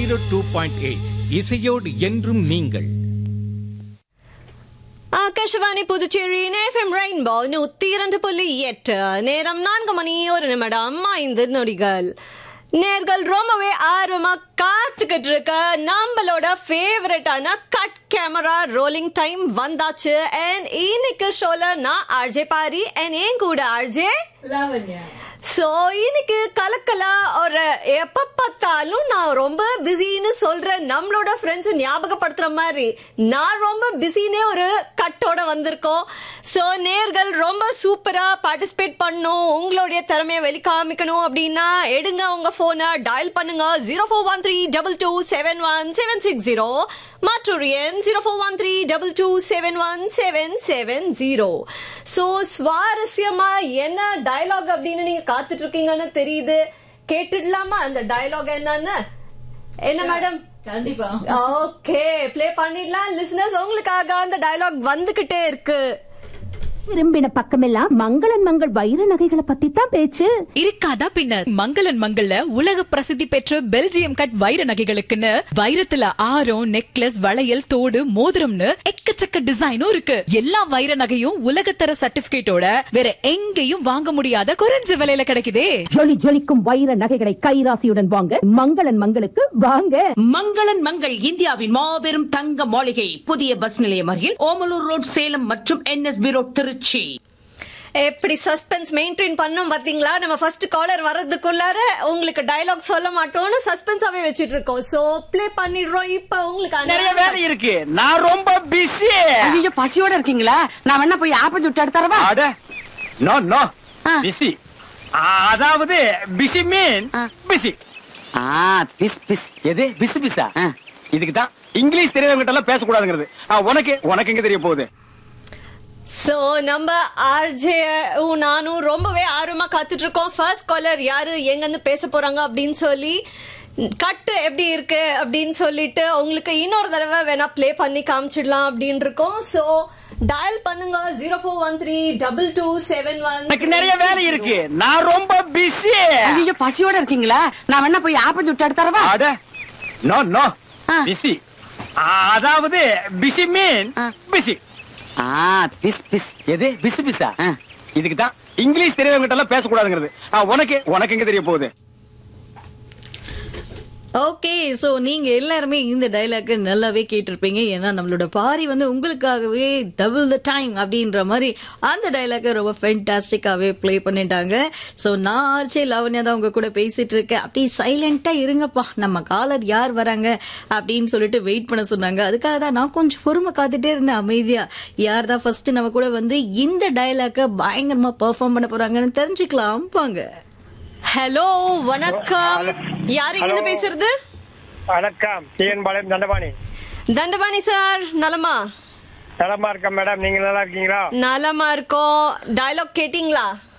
Zero two point eight இசையோடு என்றும் நீங்கள் ஆகாஷவாணி புதுச்சேரி எஃப்எம் ரெயின்போ நூத்தி இரண்டு புள்ளி எட்டு நேரம் நான்கு மணி ஒரு நிமிடம் ஐந்து நொடிகள் நேர்கள் ரொம்பவே ஆர்வமா காத்துக்கிட்டு இருக்க நம்மளோட ஃபேவரட்டான கட் கேமரா ரோலிங் டைம் வந்தாச்சு அண்ட் இன்னைக்கு ஷோல நான் ஆர்ஜே பாரி அண்ட் ஏன் கூட ஆர்ஜே லாவண்யா சோ இன்னைக்கு கலக்கலா ஒரு எப்ப பார்த்தாலும் நான் ரொம்ப பிஸின்னு சொல்ற நம்மளோட ஃப்ரெண்ட்ஸ் ஞாபகப்படுத்துற மாதிரி நான் ரொம்ப பிஸினே ஒரு கட்டோட வந்திருக்கோம் சோ நேர்கள் ரொம்ப சூப்பரா பார்ட்டிசிபேட் பண்ணும் உங்களுடைய திறமையை வெளிக்காமிக்கணும் அப்படின்னா எடுங்க உங்க போனை டயல் பண்ணுங்க zero four one three double two seven one seven six zero மற்றொரு எண் zero four one three double two seven one seven seven zero so சுவாரஸ்யமா என்ன டயலாக் அப்படின்னு நீங்க காத்துட்டு இருக்கீங்கன்னு தெரியுது கேட்டுடலாமா அந்த டயலாக் என்னன்னு என்ன மேடம் கண்டிப்பா ஓகே ப்ளே பண்ணிடலாம் லிசனர்ஸ் உங்களுக்காக அந்த டயலாக் வந்துகிட்டே இருக்கு திரும்பின பக்கமெல்லாம் மங்களன் மங்கள் வைர நகைகளை பத்தி தான் பேச்சு இருக்காதா பின்னர் மங்களன் மங்கள்ல உலக பிரசித்தி பெற்ற பெல்ஜியம் கட் வைர நகைகளுக்குன்னு வைரத்துல ஆரம் நெக்லஸ் வளையல் தோடு மோதிரம்னு எக்கச்சக்க டிசைனும் இருக்கு எல்லா வைர நகையும் உலகத்தர சர்டிபிகேட்டோட வேற எங்கேயும் வாங்க முடியாத குறைஞ்ச விலையில கிடைக்குதே ஜொலி ஜொலிக்கும் வைர நகைகளை கைராசியுடன் வாங்க மங்களன் மங்களுக்கு வாங்க மங்களன் மங்கள் இந்தியாவின் மாபெரும் தங்க மாளிகை புதிய பஸ் நிலையம் அருகில் ஓமலூர் ரோட் சேலம் மற்றும் என்எஸ்பி ரோட் திருச்சி எப்படி சஸ்பென்ஸ் மெயின்டைன் பண்ணும் பாத்தீங்களா நம்ம ஃபர்ஸ்ட் காலர் வர்றதுக்குள்ளார உங்களுக்கு டயலாக் சொல்ல மாட்டோம்னு சஸ்பென்ஸாவே வச்சிட்டு இருக்கோம் சோ ப்ளே பண்ணிடுறோம் இப்ப உங்களுக்கு நிறைய வேலை இருக்கு நான் ரொம்ப பிஸி ஐயோ பசியோட இருக்கீங்களா நான் வேணா போய் ஆப்ப சுட்டு எடுத்துறவா அட நோ நோ ஆ. பிஸி அதாவது பிஸி மீன் ஆ. பிஸி ஆ பிஸ் பிஸ் எது பிஸி பிஸா ஆ. இதுக்கு தான் இங்கிலீஷ் தெரியாதவங்க எல்லாம் பேசக்கூடாதுங்கிறது ஆ, உனக்கு உனக்கு எங்க தெரிய போகுது சோ நம்ம ஆர்ஜே நானும் ரொம்பவே ஆர்வமா காத்துட்டு இருக்கோம் ஃபர்ஸ்ட் காலர் யாரு எங்க இருந்து பேச போறாங்க அப்படின்னு சொல்லி கட்டு எப்படி இருக்கு அப்படின்னு சொல்லிட்டு உங்களுக்கு இன்னொரு தடவை வேணா ப்ளே பண்ணி காமிச்சிடலாம் அப்படின்னு இருக்கோம் சோ டயல் பண்ணுங்க zero four one three double two seven one எனக்கு நிறைய வேலை இருக்கு நான் ரொம்ப பிஸி ஐயோ பசியோட இருக்கீங்களா நான் வேணா போய் ஆப்ப சுட்டு எடுத்துறவா அட நோ நோ ஆ. பிஸி அதாவது பிஸி மீன் ஆ. பிஸி ஆ பிஸ் பிஸ் எது பிஸி பிஸா ஆ. இதுக்கு தான் இங்கிலீஷ் தெரியாதவங்க எல்லாம் பேசக்கூடாதுங்கிறது ஆ, உனக்கு உனக்கு எங்க தெரிய போகுது ஓகே சோ நீங்க எல்லாருமே இந்த டைலாக் நல்லாவே கேட்டிருப்பீங்க ஏன்னா நம்மளோட பாரி வந்து உங்களுக்காகவே டபுள் த டைம் அப்படின்ற மாதிரி அந்த டைலாக்கை ரொம்ப ஃபென்டாஸ்டிக்காவே ப்ளே பண்ணிட்டாங்க சோ நான் ஆர்ச்சே லாவண்யா தான் உங்க கூட பேசிட்டு இருக்கேன் அப்படியே சைலண்டா இருங்கப்பா நம்ம காலர் யார் வராங்க அப்படின்னு சொல்லிட்டு வெயிட் பண்ண சொன்னாங்க அதுக்காக தான் நான் கொஞ்சம் பொறுமை காத்துட்டே இருந்தேன் அமைதியா யார் தான் ஃபர்ஸ்ட் நம்ம கூட வந்து இந்த டைலாக்கை பயங்கரமா பெர்ஃபார்ம் பண்ண போறாங்கன்னு தெரிஞ்சுக்கலாம் வாங்க ஹலோ வணக்கம் யாரு இங்க இருந்து பேசுறது வணக்கம் டிஎன் பாளையம் தண்டபாணி தண்டபாணி சார் நலமா நலமா இருக்கேன் மேடம் நீங்க நல்லா இருக்கீங்களா நலமா இருக்கோம் டயலாக் கேட்டிங்களா